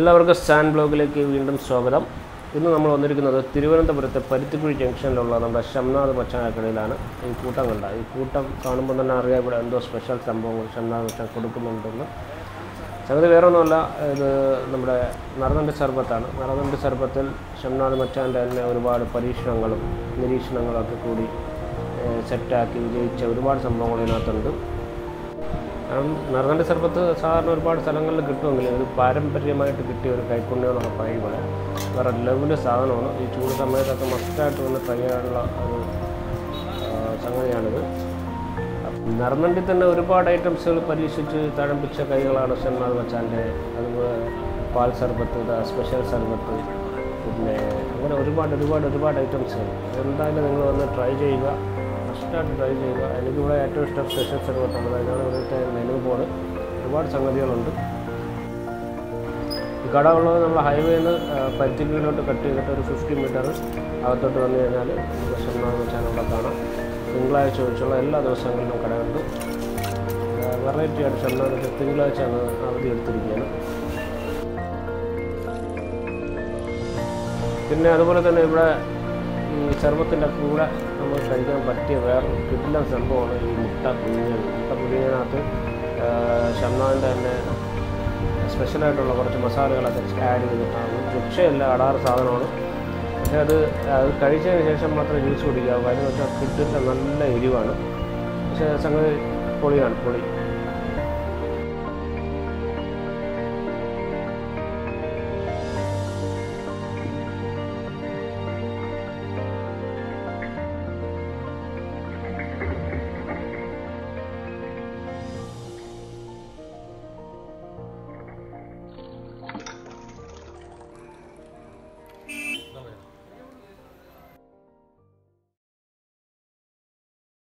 എല്ലാവർക്കും സ്റ്റാൻ ബ്ലോഗിലേക്ക് വീണ്ടും സ്വാഗതം ഇന്ന് നമ്മൾ വന്നിരിക്കുന്നത് തിരുവനന്തപുരത്തെ പരുത്തിക്കുഴി ജംഗ്ഷനിലുള്ള നമ്മുടെ ഷംനാഥ് മച്ചാനക്കടയിലാണ് ഈ കൂട്ടം കണ്ട ഈ കൂട്ടം കാണുമ്പോൾ തന്നെ അറിയാം ഇവിടെ എന്തോ സ്പെഷ്യൽ സംഭവങ്ങൾ ഷംനാഥ് മച്ചാൻ കൊടുക്കുന്നുണ്ടെന്ന് സംഗതി വേറെ ഒന്നുമല്ല ഇത് നമ്മുടെ നറനണ്ട് സർബത്താണ് നറനണ്ട് സർബത്തിൽ ഷംനാഥ് മച്ചാൻ്റെ തന്നെ ഒരുപാട് പരീക്ഷണങ്ങളും നിരീക്ഷണങ്ങളും ഒക്കെ കൂടി ഏഹ്, സെറ്റാക്കി വിജയിച്ച ഒരുപാട് സംഭവങ്ങൾ ഇതിനകത്തുണ്ട് കാരണം നറുനണ്ടി സർബത്ത് സാധാരണ ഒരുപാട് സ്ഥലങ്ങളിൽ കിട്ടുമെങ്കിലും ഇത് പാരമ്പര്യമായിട്ട് കിട്ടിയ ഒരു കൈപ്പുണ്യം എന്നൊക്കെ പറയുമ്പോൾ വേറെ ലെവല് സാധനമാണ് ഈ ചൂട് സമയത്തൊക്കെ മസ്റ്റായിട്ട് വന്ന് ട്രൈ ചെയ്യാനുള്ള ഒരു ആ, സംഗതിയാണിത് നറുനണ്ടി തന്നെ ഒരുപാട് ഐറ്റംസുകൾ പരീക്ഷിച്ച് തഴമ്പിച്ച കൈകളാണ് ഷൺനാഥ് മച്ചാൻ്റെ അതുപോലെ പാൽ സർബത്ത് ഇതാ സ്പെഷ്യൽ സർബത്ത് പിന്നെ അങ്ങനെ ഒരുപാട് ഒരുപാട് ഒരുപാട് ഐറ്റംസുകൾ എന്തായാലും നിങ്ങൾ വന്ന് ട്രൈ ചെയ്യുക മസ്റ്റായിട്ട് ട്രൈ ചെയ്യുക എനിക്കിവിടെ ഏറ്റവും ഇഷ്ടം സ്പെഷ്യൽ സർബത്താണ് അതിനാണ് ഇവിടുത്തെ മെനു ബോർഡ് ഒരുപാട് സംഗതികളുണ്ട് ഈ കട ഉള്ളത് നമ്മൾ ഹൈവേയിൽ നിന്ന് പരുത്തിക്കീഴിലോട്ട് കട്ട് ചെയ്തിട്ട് ഒരു ഫിഫ്റ്റി മീറ്റർ അകത്തോട്ട് വന്നു കഴിഞ്ഞാൽ നമുക്ക് ഷൺനാഥ് മച്ചാൻ അവിടെ കാണാം തിങ്കളാഴ്ച ഒഴിച്ചുള്ള എല്ലാ ദിവസങ്ങളിലും കടയുണ്ട് വെറൈറ്റി ആയിട്ട് ഷൺനാഥ് മച്ചാൻ തിങ്കളാഴ്ച അങ്ങ് അവധി എടുത്തിരിക്കുകയാണ് പിന്നെ അതുപോലെ തന്നെ ഇവിടെ ഈ സർബത്തിൻ്റെ കൂടെ നമ്മൾ കഴിക്കാൻ പറ്റിയ വേറെ കിട്ടില്ല സംഭവമാണ് ഈ മുട്ട പുഴുങ്ങിയത് മുട്ട പുഴുങ്ങിയതിനകത്ത് ഷംനാഥിൻ്റെ തന്നെ സ്പെഷ്യലായിട്ടുള്ള കുറച്ച് മസാലകളൊക്കെ ആഡ് ചെയ്തിട്ടാണ് വൃക്ഷയല്ല അടാറ് സാധനമാണ് പക്ഷേ അത് അത് കഴിച്ചതിന് ശേഷം മാത്രമേ ജ്യൂസ് കുടിക്കാവൂ കാര്യം വെച്ചാൽ കിട്ടില്ല നല്ല എരിവാണ് പക്ഷേ സംഗതി പൊളിയാണ് പൊളി